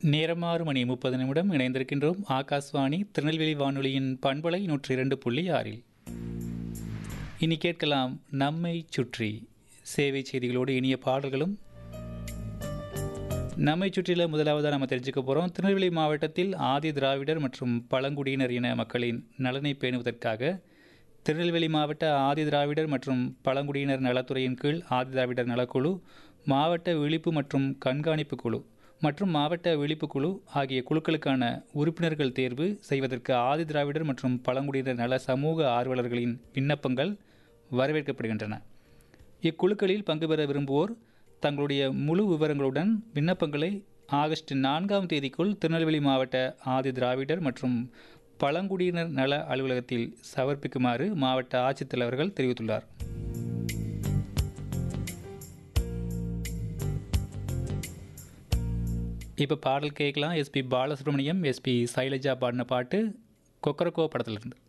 நேரம் ஆறு மணி முப்பது நிமிடம் இணைந்திருக்கின்றோம் ஆகாஷ்வாணி திருநெல்வேலி வானொலியின் பண்பலை நூற்றி இரண்டு புள்ளி ஆறில் இனி கேட்கலாம் நம்மை சுற்றி சேவை செய்திகளோடு இனிய பாடல்களும் நம்மை சுற்றில முதலாவதாக நம்ம தெரிஞ்சுக்க போகிறோம் திருநெல்வேலி மாவட்டத்தில் ஆதி திராவிடர் மற்றும் பழங்குடியினர் இன மக்களின் நலனை பேணுவதற்காக திருநெல்வேலி மாவட்ட ஆதி திராவிடர் மற்றும் பழங்குடியினர் நலத்துறையின் கீழ் ஆதி திராவிடர் நலக்குழு மாவட்ட விழிப்பு மற்றும் கண்காணிப்பு குழு மற்றும் மாவட்ட விழிப்பு குழு ஆகிய குழுக்களுக்கான உறுப்பினர்கள் தேர்வு செய்வதற்கு ஆதி திராவிடர் மற்றும் பழங்குடியினர் நல சமூக ஆர்வலர்களின் விண்ணப்பங்கள் வரவேற்கப்படுகின்றன இக்குழுக்களில் பங்கு பெற விரும்புவோர் தங்களுடைய முழு விவரங்களுடன் விண்ணப்பங்களை ஆகஸ்ட் நான்காம் தேதிக்குள் திருநெல்வேலி மாவட்ட ஆதி திராவிடர் மற்றும் பழங்குடியினர் நல அலுவலகத்தில் சமர்ப்பிக்குமாறு மாவட்ட ஆட்சித்தலைவர்கள் தெரிவித்துள்ளார் இப்போ பாடல் கேட்கலாம் எஸ்பி பாலசுப்ரமணியம் எஸ்பி சைலஜா பாடின பாட்டு கொக்கரக்கோ படத்துலேருந்து